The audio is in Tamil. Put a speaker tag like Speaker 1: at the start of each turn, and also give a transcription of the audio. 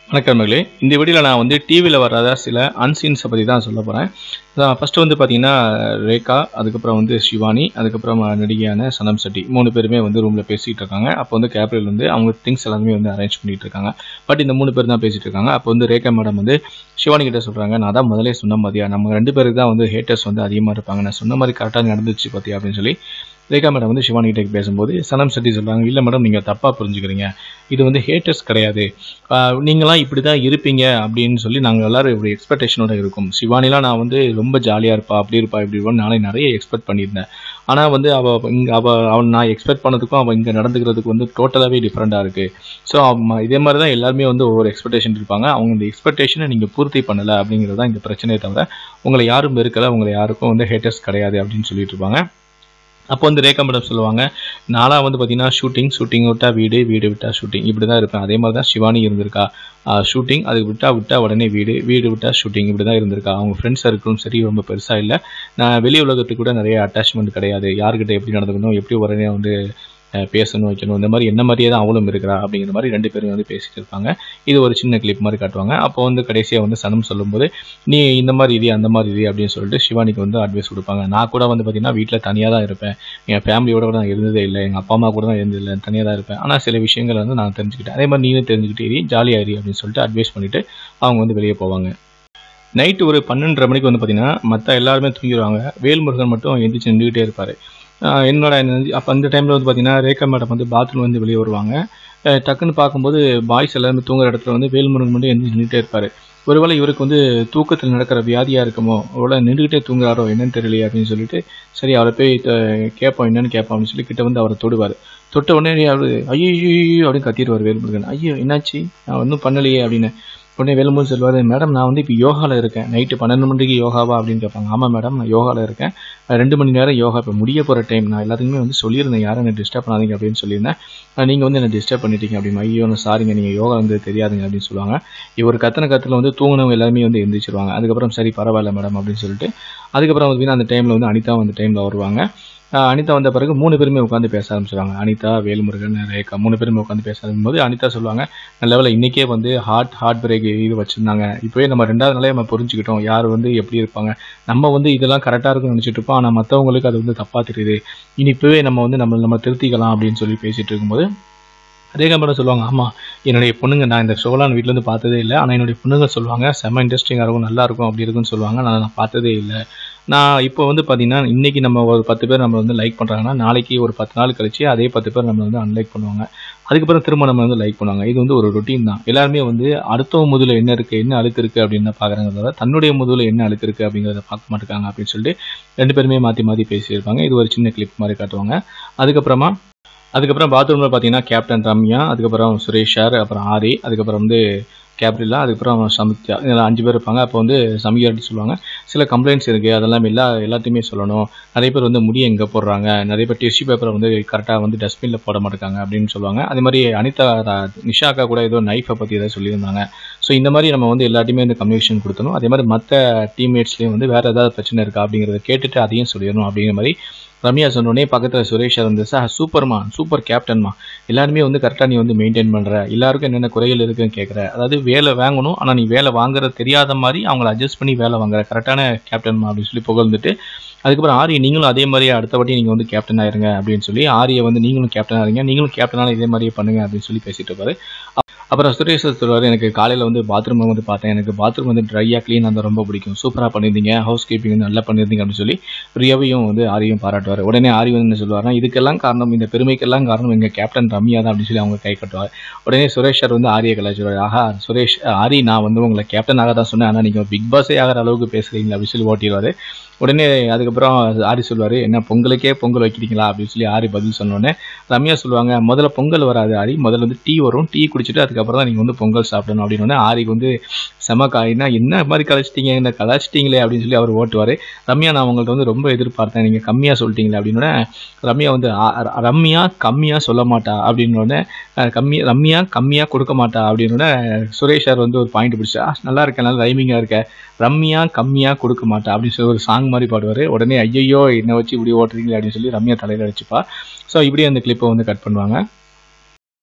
Speaker 1: வணக்கம் மகளே இந்த வீடியோவில் நான் வந்து டிவியில் வராத சில அன்சீன்ஸை பற்றி தான் சொல்ல போகிறேன் ஃபஸ்ட்டு வந்து பார்த்தீங்கன்னா ரேகா அதுக்கப்புறம் வந்து சிவானி அதுக்கப்புறம் நடிகையான சனம் செட்டி மூணு பேருமே வந்து ரூமில் பேசிகிட்டு இருக்காங்க அப்போ வந்து கேப்ரியல் வந்து அவங்க திங்ஸ் எல்லாமே வந்து அரேஞ்ச் பண்ணிட்டு இருக்காங்க பட் இந்த மூணு பேர் தான் பேசிகிட்டு இருக்காங்க அப்போ வந்து ரேகா மேடம் வந்து சிவானி கிட்ட சொல்கிறாங்க நான் தான் முதலே சொன்ன மாதிரியா நம்ம ரெண்டு பேருக்கு தான் வந்து ஹேட்டர்ஸ் வந்து அதிகமாக இருப்பாங்க நான் சொன்ன மாதிரி கரெக்டாக நடந்துச்சு பார்த்தியா அப்படின்னு சொல்லி ரேகா மேடம் வந்து சிவானி கிட்ட பேசும்போது சனம் செட்டி சொல்கிறாங்க இல்லை மேடம் நீங்கள் தப்பாக புரிஞ்சுக்கிறீங்க இது வந்து ஹேட்டர்ஸ் கிடையாது ஆஹ் நீங்களாம் இப்படி தான் இருப்பீங்க அப்படின்னு சொல்லி நாங்கள் எல்லாரும் இப்படி எக்ஸ்பெக்டேஷனோட இருக்கும் சிவானிலாம் நான் வந்து ரொம்ப ஜாலியாக இருப்பா அப்படி இருப்பா இப்படி இருப்பான்னு நானே நிறைய எக்ஸ்பெக்ட் பண்ணியிருந்தேன் ஆனால் வந்து அவள் இங்கே அவள் அவன் நான் எக்ஸ்பெக்ட் பண்ணதுக்கும் அவள் இங்கே நடந்துக்கிறதுக்கு வந்து டோட்டலாகவே டிஃப்ரெண்ட்டாக இருக்குது ஸோ இதே மாதிரி தான் எல்லாருமே வந்து ஒவ்வொரு எக்ஸ்பெக்டேஷன் இருப்பாங்க அவங்க இந்த எக்ஸ்பெக்டேஷனை நீங்கள் பூர்த்தி பண்ணலை அப்படிங்கிறது தான் இந்த பிரச்சனையை தவிர உங்களை யாரும் வெறுக்கலை உங்களை யாருக்கும் வந்து ஹேட்டர்ஸ் கிடையாது அப்படின்னு சொல்லிட்டு இருப்பாங்க அப்போ வந்து ரேகா மேடம் சொல்லுவாங்க நானாக வந்து பார்த்தீங்கன்னா ஷூட்டிங் ஷூட்டிங் விட்டா வீடு வீடு விட்டா ஷூட்டிங் இப்படி தான் இருப்பேன் அதே மாதிரி தான் சிவானி இருந்திருக்கா ஷூட்டிங் அதுக்கு விட்டா விட்டா உடனே வீடு வீடு விட்டா ஷூட்டிங் இப்படி தான் இருந்திருக்கா அவங்க ஃப்ரெண்ட்ஸ் சர்க்கிளும் சரி ரொம்ப பெருசாக இல்லை நான் வெளி உலகத்துக்கு கூட நிறைய அட்டாச்மெண்ட் கிடையாது யார்கிட்ட எப்படி நடந்துக்கணும் எப்படி உடனே வந்து அஹ், பேசணும் வைக்கணும் இந்த மாதிரி என்ன மாதிரியே தான் அவளும் இருக்கிறா அப்படிங்கிற மாதிரி ரெண்டு பேரும் வந்து பேசிட்டு இருப்பாங்க இது ஒரு சின்ன கிளிப் மாதிரி காட்டுவாங்க அப்போ வந்து கடைசியாக வந்து சனம் சொல்லும்போது நீ இந்த மாதிரி இது அந்த மாதிரி இது அப்படின்னு சொல்லிட்டு சிவானிக்கு வந்து அட்வைஸ் கொடுப்பாங்க நான் கூட வந்து பார்த்தீங்கன்னா வீட்டில் தனியாக தான் இருப்பேன் என் ஃபேமிலியோட கூட நான் இருந்ததே இல்லை எங்கள் அப்பா அம்மா கூட தான் இருந்ததில்லை தனியாக தான் இருப்பேன் ஆனால் சில விஷயங்கள் வந்து நான் தெரிஞ்சுக்கிட்டேன் அதே மாதிரி நீனும் தெரிஞ்சுக்கிட்டே இரு ஜாலியாக இரு அப்படின்னு சொல்லிட்டு அட்வைஸ் பண்ணிவிட்டு அவங்க வந்து வெளியே போவாங்க நைட்டு ஒரு பன்னெண்டரை மணிக்கு வந்து பார்த்தீங்கன்னா மற்ற எல்லாருமே தூங்கிடுவாங்க வேல்முருகன் மட்டும் எந்திரிச்சு நின்றுக்கிட்டே இருப்பார் என்னோட அப்போ அந்த டைமில் வந்து பார்த்தீங்கன்னா ரேகா மேடம் வந்து பாத்ரூம் வந்து வெளியே வருவாங்க அஹ் டக்குன்னு பார்க்கும்போது பாய்ஸ் எல்லாருமே தூங்குற இடத்துல வந்து வேல்முருகன் மட்டும் எந்திரிச்சு நின்றுட்டே இருப்பார் ஒருவேளை இவருக்கு வந்து தூக்கத்தில் நடக்கிற வியாதியாக இருக்குமோ ஒருவேளை நின்றுக்கிட்டே தூங்குறாரோ என்னன்னு தெரியலையே அப்படின்னு சொல்லிட்டு சரி அவரை போய் த- கேட்போம் என்னன்னு கேட்போம் அப்படின்னு சொல்லி கிட்ட வந்து அவரை தொடுவார் தொட்ட உடனே அவர் ஐயோ அப்படின்னு கத்திடுவார் வேல்முருகன் ஐயோ என்னாச்சு நான் ஒன்றும் பண்ணலையே அப்படின்னு உடனே வேலும்போது சொல்லுவார் மேடம் நான் வந்து இப்போ யோகாவில் இருக்கேன் நைட்டு பன்னெண்டு மணிக்கு யோகாவா அப்படின்னு கேட்பாங்க ஆமாம் மேடம் நான் யோகாவில் இருக்கேன் அஹ் ரெண்டு மணி நேரம் யோகா இப்போ முடிய போகிற டைம் நான் எல்லாத்துக்குமே வந்து சொல்லியிருந்தேன் யாரும் என்ன டிஸ்டர்ப் பண்ணாதீங்க அப்படின்னு சொல்லியிருந்தேன் நீங்கள் வந்து என்ன டிஸ்டர்ப் பண்ணிட்டீங்க அப்படின்னு ஐயோ நான் சாரிங்க நீங்கள் யோகா வந்து தெரியாதுங்க அப்படின்னு சொல்லுவாங்க இவர் கத்தனை கத்தில் வந்து தூங்கினவங்க எல்லாருமே வந்து எந்திரிச்சிருவாங்க அதுக்கப்புறம் சரி பரவாயில்ல மேடம் அப்படின்னு சொல்லிட்டு அதுக்கப்புறம் வந்து அந்த டைமில் வந்து அனிதா அந்த டைமில் வருவாங்க ஆஹ் அனிதா வந்த பிறகு மூணு பேருமே உட்காந்து பேச ஆரம்பிச்சிருவாங்க அனிதா வேல்முருகன் ரேகா மூணு பேருமே உட்காந்து பேச ஆரம்பிக்கும்போது அனிதா சொல்லுவாங்க நல்ல வேளை இன்னைக்கே வந்து ஹார்ட் ஹார்ட் பிரேக் இது வச்சிருந்தாங்க இப்போவே நம்ம ரெண்டாவது நாளே நம்ம புரிஞ்சுக்கிட்டோம் யார் வந்து எப்படி இருப்பாங்க நம்ம வந்து இதெல்லாம் கரெக்டாக இருக்கும்னு நினச்சிட்டு இருப்போம் ஆனால் மற்றவங்களுக்கு அது வந்து தப்பாக தெரியுது இனி இப்போவே நம்ம வந்து நம்ம நம்ம திருத்திக்கலாம் அப்படின்னு சொல்லி பேசிட்டு இருக்கும்போது ரேகா மேடம் சொல்லுவாங்க ஆமாம் என்னுடைய பொண்ணுங்க நான் இந்த ஷோலாம் வீட்டிலேருந்து பார்த்ததே இல்லை ஆனால் என்னுடைய பொண்ணுங்க சொல்லுவாங்க செம்ம இன்ட்ரெஸ்டிங்காக இருக்கும் நல்லா இருக்கும் அப்படி இருக்குன்னு சொல்லுவாங்க நான் நான் பார்த்ததே இல்லை நான் இப்போ வந்து பார்த்தீங்கன்னா இன்றைக்கி நம்ம ஒரு பத்து பேர் நம்ம வந்து லைக் பண்ணுறாங்கன்னா நாளைக்கு ஒரு பத்து நாள் கழிச்சு அதே பத்து பேர் நம்ம வந்து அன்லைக் பண்ணுவாங்க அதுக்கப்புறம் திரும்ப நம்ம வந்து லைக் பண்ணுவாங்க இது வந்து ஒரு ரொட்டீன் தான் எல்லாருமே வந்து அடுத்தவங்க முதுல என்ன இருக்குது என்ன அழுக்கு இருக்குது அப்படின்னு தான் பார்க்குறாங்க தவிர தன்னுடைய முதுல என்ன அழுக்கு இருக்குது அப்படிங்கிறத பார்க்க மாட்டேங்காங்க அப்படின்னு சொல்லிட்டு ரெண்டு பேருமே மாற்றி மாற்றி பேசியிருப்பாங்க இது ஒரு சின்ன கிளிப் மாதிரி காட்டுவாங்க அதுக்கப்புறமா அதுக்கப்புறம் பாத்ரூமில் பார்த்தீங்கன்னா கேப்டன் ரம்யா அதுக்கப்புறம் சுரேஷ் சார் அப்புறம் ஆரி அதுக்கப்புறம் வந்து கேப்ரில்லா அதுக்கப்புறம் சமித்யா இதெல்லாம் அஞ்சு பேர் இருப்பாங்க அப்போ வந்து சமியாட்டி சொல்லுவாங்க சில கம்ப்ளைண்ட்ஸ் இருக்குது அதெல்லாம் எல்லா எல்லாத்தையுமே சொல்லணும் நிறைய பேர் வந்து முடி எங்கே போடுறாங்க நிறைய பேர் டிஷ்யூ பேப்பரை வந்து கரெக்டாக வந்து டஸ்ட்பினில் போட மாட்டாங்க அப்படின்னு சொல்லுவாங்க அதே மாதிரி அனிதா ரா- நிஷா அக்கா கூட ஏதோ நைஃபை பற்றி ஏதோ சொல்லியிருந்தாங்க ஸோ இந்த மாதிரி நம்ம வந்து எல்லாத்தையுமே வந்து கம்யூனிகேஷன் கொடுத்தணும் அதே மாதிரி மற்ற டீம்மேட்ஸ்லேயும் வந்து வேறு ஏதாவது பிரச்சனை இருக்கா அப்படிங்கிறத கேட்டுட்டு அதையும் சொல்லிடணும் அப்படிங்கிற மாதிரி ரம்யா சொன்னோடனே பக்கத்தில் சுரேஷ் சார் வந்து சார் சூப்பர்மா சூப்பர் கேப்டன்மா எல்லாருமே வந்து கரெக்டாக நீ வந்து மெயின்டைன் பண்ணுற எல்லாருக்கும் என்னென்ன குறைகள் இருக்குன்னு கேட்குற அதாவது வேலை வாங்கணும் ஆனால் நீ வேலை வாங்குறது தெரியாத மாதிரி அவங்கள அட்ஜஸ்ட் பண்ணி வேலை வாங்குற கரெக்டான கேப்டன்மா அப்படின்னு சொல்லி புகழ்ந்துட்டு அதுக்கப்புறம் ஆரிய நீங்களும் அதே மாதிரி அடுத்த வாட்டி நீங்கள் வந்து கேப்டன் ஆயிருங்க அப்படின்னு சொல்லி ஆரியை வந்து நீங்களும் கேப்டன் ஆயிருங்க நீங்களும் கேப்டனால இதே மாதிரியே பண்ணுங்க அப்படின்னு சொல்லி பேசிட்டு இருப்பாரு அப்புறம் சுரேஷ் சார் சொல்லுவார் எனக்கு காலையில் வந்து பாத்ரூம் வந்து பார்த்தேன் எனக்கு பாத்ரூம் வந்து ட்ரையாக க்ளீன் அந்த ரொம்ப பிடிக்கும் சூப்பராக பண்ணியிருந்தீங்க ஹவுஸ் கீப்பிங் வந்து நல்லா பண்ணியிருந்தீங்க அப்படின்னு சொல்லி ரியாவையும் வந்து ஆரியும் பாராட்டுவார் உடனே ஆரி வந்து என்ன சொல்லுவார்னா இதுக்கெல்லாம் காரணம் இந்த பெருமைக்கெல்லாம் காரணம் எங்கள் கேப்டன் ரம்யா தான் அப்படின்னு சொல்லி அவங்க கை கட்டுவார் உடனே சுரேஷ் சார் வந்து ஆரியை கலாச்சிடுவார் ஆஹா சுரேஷ் ஆரி நான் வந்து உங்களை கேப்டனாக தான் சொன்னேன் ஆனால் நீங்கள் பிக் பாஸே ஆகிற அளவுக்கு பேசுகிறீங்களா அப்படின்னு சொல்லி ஓட்டிடுவார் உடனே அதுக்கப்புறம் ஆரி சொல்லுவார் என்ன பொங்கலுக்கே பொங்கல் வைக்கிறீங்களா அப்படின்னு சொல்லி ஆரி பதில் சொன்னோடனே ரம்யா சொல்லுவாங்க முதல்ல பொங்கல் வராது ஆரி முதல்ல வந்து டீ வரும் டீ குடிச்சிட்டு அதுக்கப்புறம் தான் நீங்கள் வந்து பொங்கல் சாப்பிடணும் அப்படின்னு உடனே ஆரிக்கு வந்து செம காயினா என்ன மாதிரி கலாச்சிட்டீங்க என்ன கலாச்சிட்டீங்களே அப்படின்னு சொல்லி அவர் ஓட்டுவார் ரம்யா நான் உங்கள்ட்ட வந்து ரொம்ப எதிர்பார்த்தேன் நீங்கள் கம்மியாக சொல்லிட்டீங்களே அப்படின்னு உடனே ரம்யா வந்து "ஆ, ர- ரம்யா கம்மியாக சொல்ல மாட்டா அப்படின்னு உடனே அஹ், கம்மி ரம்யா கம்மியாக கொடுக்க மாட்டா அப்படின்னு உடனே சுரேஷ் சார் வந்து ஒரு பாயிண்ட் பிடிச்சா "ஆ, நல்லா இருக்க நல்லா ரைமிங்காக இருக்க ரம்யா கம்மியாக கொடுக்க மாட்டா அப்படின்னு சொல்லி ஒரு சாங் மாதிரி பாடுவார் உடனே ஐயையோ என்னை வச்சு இப்படி ஓட்டுறீங்களே அப்படின்னு சொல்லி ரம்யா தலையில் அடிச்சுப்பா ஸோ இப்படி அந்த கிளிப்பை வந்து கட் பண்ணுவாங்க